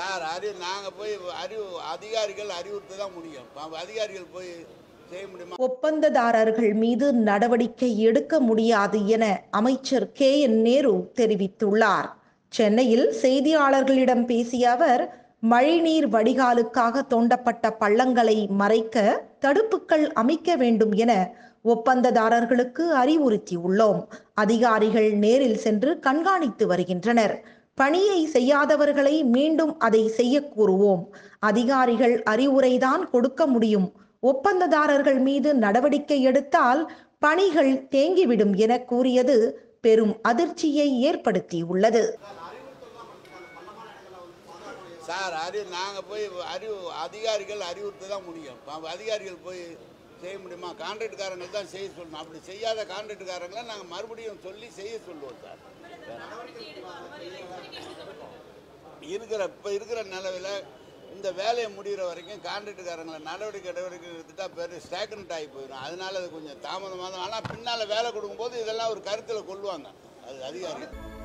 sir அறிவு நாங்கள் போய் அறிவு அதிகாரிகள் அறிவுறுத்த தான் முடியும் இப்ப அதிகாரிகள் போய் செய்ய முடியுமா ஒப்பந்ததாரர்கள் மீது நடவடிக்கை எடுக்க முடியாது என அமைச்சர் கே என் நேரு தெரிவித்துள்ளார் சென்னையில் செய்தியாளர்களிடம் பேசிய அவர் மழைநீர் வடிகாலுக்காக தோண்டப்பட்ட பள்ளங்களை மறைக்க தடுப்புக்கள் அமைக்க வேண்டும் என ஒப்பந்ததாரர்களுக்கு அறிவுறுத்தியுள்ளோம் அதிகாரிகள் நேரில் சென்று கண்காணித்து வருகின்றனர் பணியை செய்யாதவர்களை மீண்டும் அதை செய்ய கூறுவோம் அதிகாரிகள் அறிவுரைதான் கொடுக்க முடியும் ஒப்பந்ததாரர்கள் மீது நடவடிக்கை எடுத்தால் பணிகள் தேங்கிவிடும் என கூறியது பெரும் அதிர்ச்சியை ஏற்படுத்தியுள்ளது சார் அறிவு நாங்கள் போய் அறிவு அதிகாரிகள் அறிவுறுத்த தான் முடியும் இப்ப அதிகாரிகள் போய் செய்ய முடியுமா கான்ட்ராக்ட்காரங்கள் தான் செய்ய சொல்லணும் அப்படி செய்யாத கான்ட்ராக்ட்காரங்களை நாங்கள் மறுபடியும் சொல்லி செய்ய சொல்லுவோம் சார் இருக்கிற இப்போ இருக்கிற நிலவில் இந்த வேலையை முடிகிற வரைக்கும் கான்ட்ராக்டுக்காரங்களை நடவடிக்கை நடவடிக்கை எடுத்துட்டா பேர் ஸ்டாக்னட் ஆகி போயிடும் அதனால அது கொஞ்சம் தாமதமாக தான் ஆனால் பின்னால் வேலை கொடுக்கும்போது இதெல்லாம் ஒரு கருத்தில் கொள்வாங்க அது அதிகாரிகள்